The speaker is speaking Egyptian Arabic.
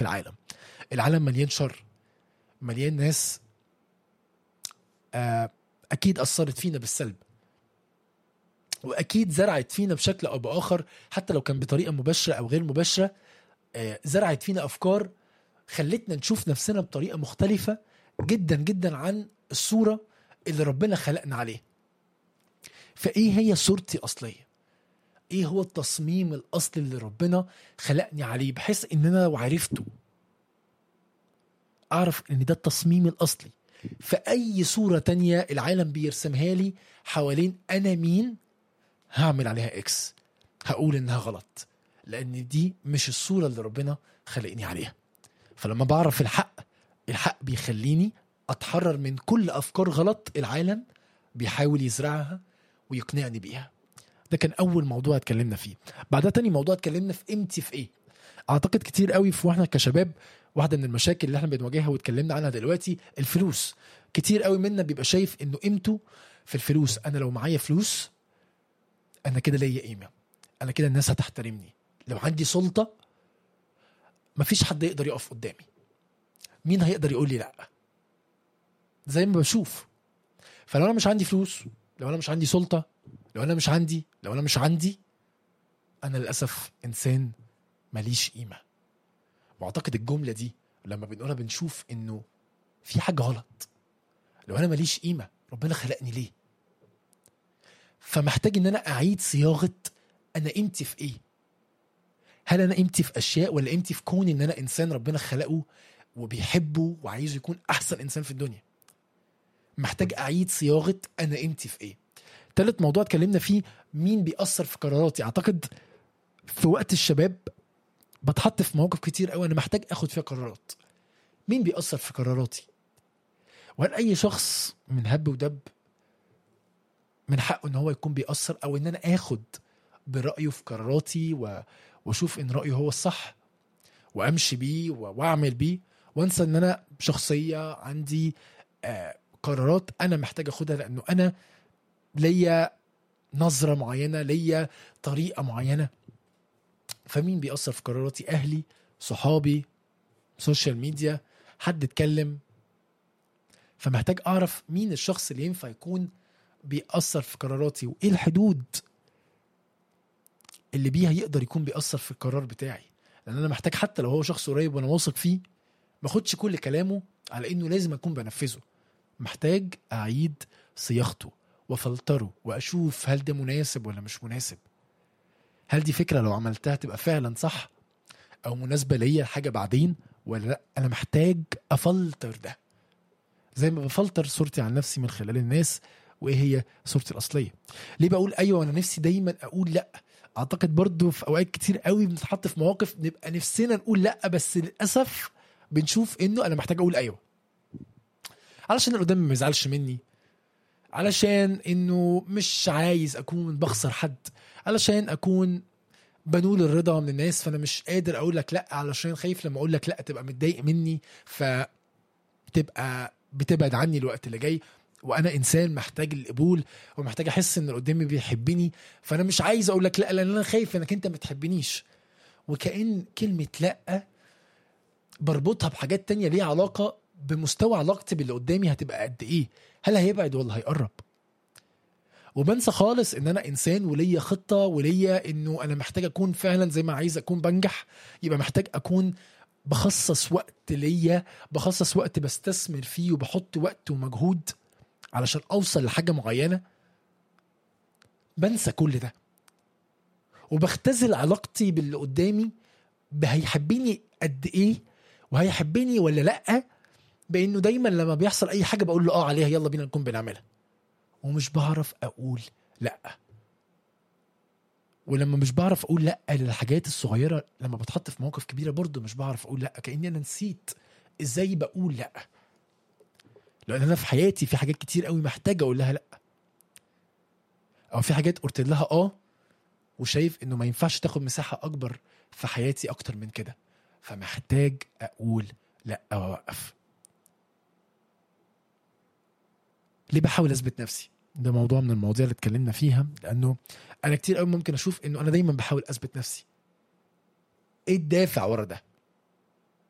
في العالم العالم مليان شر مليان ناس آه، اكيد اثرت فينا بالسلب واكيد زرعت فينا بشكل او باخر حتى لو كان بطريقه مباشره او غير مباشره آه، زرعت فينا افكار خلتنا نشوف نفسنا بطريقه مختلفه جدا جدا عن الصوره اللي ربنا خلقنا عليها فايه هي صورتي اصليه ايه هو التصميم الاصلي اللي ربنا خلقني عليه بحيث ان انا لو عرفته اعرف ان ده التصميم الاصلي فاي صوره تانية العالم بيرسمها لي حوالين انا مين هعمل عليها اكس هقول انها غلط لان دي مش الصوره اللي ربنا خلقني عليها فلما بعرف الحق الحق بيخليني اتحرر من كل افكار غلط العالم بيحاول يزرعها ويقنعني بيها ده كان اول موضوع اتكلمنا فيه بعدها تاني موضوع اتكلمنا في قيمتي في ايه اعتقد كتير قوي في واحنا كشباب واحده من المشاكل اللي احنا بنواجهها واتكلمنا عنها دلوقتي الفلوس كتير قوي منا بيبقى شايف انه قيمته في الفلوس انا لو معايا فلوس انا كده ليا قيمه انا كده الناس هتحترمني لو عندي سلطه مفيش حد يقدر يقف قدامي مين هيقدر يقول لي لا زي ما بشوف فلو انا مش عندي فلوس لو انا مش عندي سلطه لو انا مش عندي لو انا مش عندي انا للاسف انسان ماليش قيمه واعتقد الجمله دي لما بنقولها بنشوف انه في حاجه غلط لو انا ماليش قيمه ربنا خلقني ليه فمحتاج ان انا اعيد صياغه انا قيمتي في ايه هل انا قيمتي في اشياء ولا قيمتي في كون ان انا انسان ربنا خلقه وبيحبه وعايزه يكون احسن انسان في الدنيا محتاج اعيد صياغه انا قيمتي في ايه تالت موضوع اتكلمنا فيه مين بيأثر في قراراتي اعتقد في وقت الشباب بتحط في مواقف كتير قوي انا محتاج اخد فيها قرارات مين بيأثر في قراراتي وهل اي شخص من هب ودب من حقه ان هو يكون بيأثر او ان انا اخد برأيه في قراراتي و... واشوف ان رأيه هو الصح وامشي بيه و- واعمل بيه وانسى ان انا شخصيه عندي آه قرارات انا محتاج اخدها لانه انا ليا نظره معينه ليا طريقه معينه فمين بيأثر في قراراتي اهلي صحابي سوشيال ميديا حد اتكلم فمحتاج اعرف مين الشخص اللي ينفع يكون بيأثر في قراراتي وايه الحدود اللي بيها يقدر يكون بيأثر في القرار بتاعي لان انا محتاج حتى لو هو شخص قريب وانا واثق فيه ما اخدش كل كلامه على انه لازم اكون بنفذه محتاج اعيد صياغته وفلتره واشوف هل ده مناسب ولا مش مناسب هل دي فكره لو عملتها تبقى فعلا صح او مناسبه ليا حاجه بعدين ولا لا انا محتاج افلتر ده زي ما بفلتر صورتي عن نفسي من خلال الناس وايه هي صورتي الاصليه ليه بقول ايوه وانا نفسي دايما اقول لا اعتقد برضو في اوقات كتير قوي بنتحط في مواقف نبقى نفسنا نقول لا بس للاسف بنشوف انه انا محتاج اقول ايوه علشان اللي قدامي ما يزعلش مني علشان انه مش عايز اكون بخسر حد علشان اكون بنول الرضا من الناس فانا مش قادر اقول لك لا علشان خايف لما اقول لك لا تبقى متضايق مني فتبقى بتبعد عني الوقت اللي جاي وانا انسان محتاج القبول ومحتاج احس ان اللي قدامي بيحبني فانا مش عايز اقول لك لا لان انا خايف انك انت ما تحبنيش وكأن كلمة لا بربطها بحاجات تانية ليها علاقة بمستوى علاقتي باللي قدامي هتبقى قد ايه هل هيبعد ولا هيقرب وبنسى خالص ان انا انسان وليا خطة وليا انه انا محتاج اكون فعلا زي ما عايز اكون بنجح يبقى محتاج اكون بخصص وقت ليا بخصص وقت بستثمر فيه وبحط وقت ومجهود علشان اوصل لحاجة معينة بنسى كل ده وبختزل علاقتي باللي قدامي هيحبني قد ايه وهيحبني ولا لا بانه دايما لما بيحصل اي حاجه بقول له اه عليها يلا بينا نكون بنعملها ومش بعرف اقول لا ولما مش بعرف اقول لا للحاجات الصغيره لما بتحط في مواقف كبيره برضه مش بعرف اقول لا كاني انا نسيت ازاي بقول لا لان انا في حياتي في حاجات كتير قوي محتاج اقول لها لا او في حاجات قلت لها اه وشايف انه ما ينفعش تاخد مساحه اكبر في حياتي اكتر من كده فمحتاج اقول لا واوقف ليه بحاول اثبت نفسي ده موضوع من المواضيع اللي اتكلمنا فيها لانه انا كتير قوي ممكن اشوف انه انا دايما بحاول اثبت نفسي ايه الدافع ورا ده